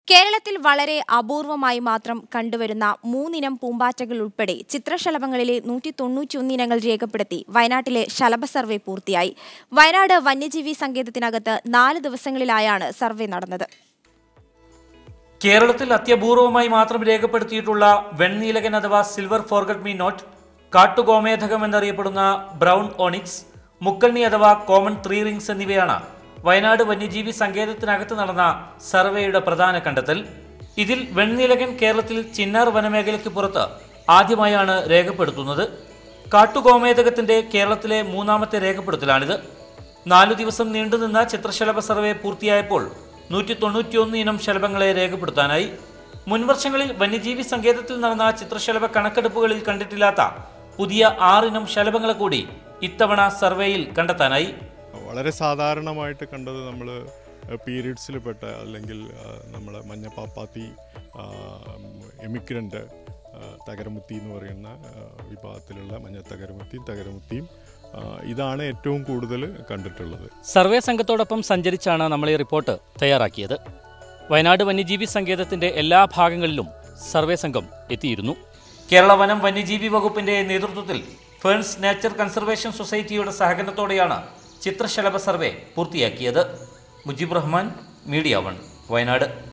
കേരളത്തിൽ വളരെ അപൂർവമായി മാത്രം കണ്ടുവരുന്ന മൂന്നിനം പൂമ്പാറ്റകൾ ഉൾപ്പെടെ ചിത്രശലഭങ്ങളിലെ നൂറ്റി തൊണ്ണൂറ്റിയൊന്ന് ഇനങ്ങൾ രേഖപ്പെടുത്തി വയനാട്ടിലെ ശലഭ സർവേ പൂർത്തിയായി വയനാട് വന്യജീവി സങ്കേതത്തിനകത്ത് നാല് ദിവസങ്ങളിലായാണ് സർവേ നടന്നത് കേരളത്തിൽ അത്യപൂർവമായി മാത്രം രേഖപ്പെടുത്തിയിട്ടുള്ള വെണ്ണീലകൻ അഥവാ സിൽവർ ഫോർഗട്ട് മീ നോട്ട് കാട്ടുഗോമേധകം എന്നറിയപ്പെടുന്ന ബ്രൗൺ ഓണിക്സ് മുക്കണ്ണി അഥവാ കോമൺ ത്രീ റിങ്സ് എന്നിവയാണ് വയനാട് വന്യജീവി സങ്കേതത്തിനകത്ത് നടന്ന സർവേയുടെ പ്രധാന കണ്ടെത്തൽ ഇതിൽ വെണ്ണീലകൻ കേരളത്തിൽ ചിന്നാർ വനമേഖലയ്ക്ക് പുറത്ത് ആദ്യമായാണ് രേഖപ്പെടുത്തുന്നത് കാട്ടുഗോമേധകത്തിന്റെ കേരളത്തിലെ മൂന്നാമത്തെ രേഖപ്പെടുത്തലാണിത് നാലു ദിവസം നീണ്ടുനിന്ന ചിത്രശലഭ സർവേ പൂർത്തിയായപ്പോൾ നൂറ്റി തൊണ്ണൂറ്റിയൊന്ന് ഇനം ശലഭങ്ങളെ രേഖപ്പെടുത്താനായി മുൻവർഷങ്ങളിൽ വന്യജീവി സങ്കേതത്തിൽ നടന്ന ചിത്രശലഭ കണക്കെടുപ്പുകളിൽ കണ്ടിട്ടില്ലാത്ത പുതിയ ആറിനം ശലഭങ്ങളെ കൂടി ഇത്തവണ സർവേയിൽ കണ്ടെത്താനായി വളരെ സാധാരണമായിട്ട് കണ്ടത് നമ്മൾ പീരീഡ്സിൽ പെട്ട അല്ലെങ്കിൽ നമ്മൾ മഞ്ഞപ്പാപ്പാത്തി എമിഗ്രൻ്റ് തകരമുത്തി എന്ന് പറയുന്ന ആ, വിഭാഗത്തിലുള്ള മഞ്ഞ തകരമുത്തിയും തകരമുത്തിയും ആ, ഇതാണ് ഏറ്റവും കൂടുതൽ കണ്ടിട്ടുള്ളത് സർവേ സംഘത്തോടൊപ്പം സഞ്ചരിച്ചാണ് നമ്മൾ ഈ റിപ്പോർട്ട് തയ്യാറാക്കിയത് വയനാട് വന്യജീവി സങ്കേതത്തിന്റെ എല്ലാ ഭാഗങ്ങളിലും സർവേ സംഘം എത്തിയിരുന്നു കേരള വനം വന്യജീവി വകുപ്പിന്റെ നേതൃത്വത്തിൽ ഫേൺസ് നേച്ചർ കൺസർവേഷൻ സൊസൈറ്റിയുടെ സഹകരണത്തോടെയാണ് ചിത്രശലഭ സർവേ പൂർത്തിയാക്കിയത് മുജീബ് റഹ്മാൻ മീഡിയ വൺ വയനാട്